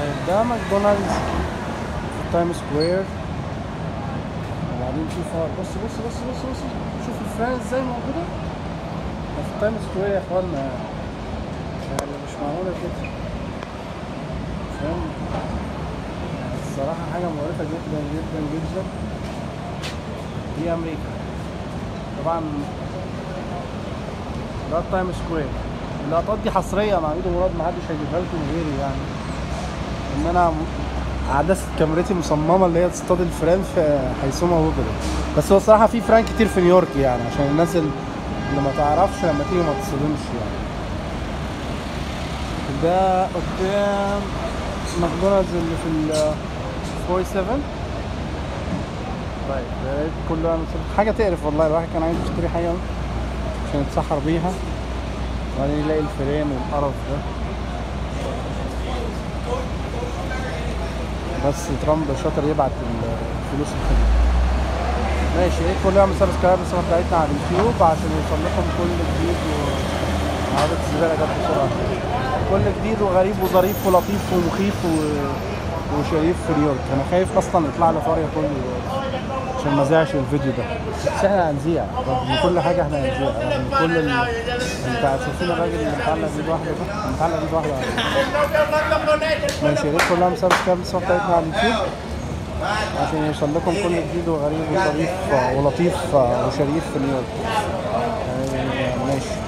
طيب ده ماكدونالدز في تايم سكوير وبعدين في فار بص بص بص بص بص شوف الفران ازاي موجودة ده في تايم سكوير يا اخوانا يعني مش معقولة كده فاهم يعني الصراحة حاجة مقرفة جدا جدا جدا دي أمريكا طبعا ده التايم سكوير اللقطات دي حصرية مع ميدو مراد محدش هيجيبها لكم غيري يعني ان انا عدسة كاميرتي مصممة اللي هي تصطاد الفئران في حيثما وجدت بس هو الصراحة في فران كتير في نيويورك يعني عشان الناس اللي ما تعرفش لما تيجي ما تصدمش يعني ده قدام ماكدونالدز اللي في ال 47 طيب ده كله حاجة تقرف والله الواحد كان عايز يشتري حاجة عشان يتسحر بيها وبعدين يلاقي الفريم والقرف ده بس ترامب شاطر يبعت الفلوس الخليج ماشي ايه كل يوم سبسكرايب الصفحه بتاعتنا على اليوتيوب عشان يوصل لكم كل جديد وعادة الزبالة جت بسرعة كل جديد وغريب وظريف ولطيف ومخيف و... وشريف في نيويورك انا خايف اصلا يطلع لي قرية كله دلوقتي عشان ما زعش الفيديو ده بس احنا هنذيع رغم كل حاجة احنا هنذيع رغم كل ال... انت شايفين الراجل اللي متعلق بيد واحدة ده متعلق بيد واحدة ماشي يا ريت كلها سبسكرايب الصفحة بتاعتنا على اليوتيوب عشان يوصل لكم كل جديد وغريب وظريف ولطيف وشريف في نيويورك آه، ماشي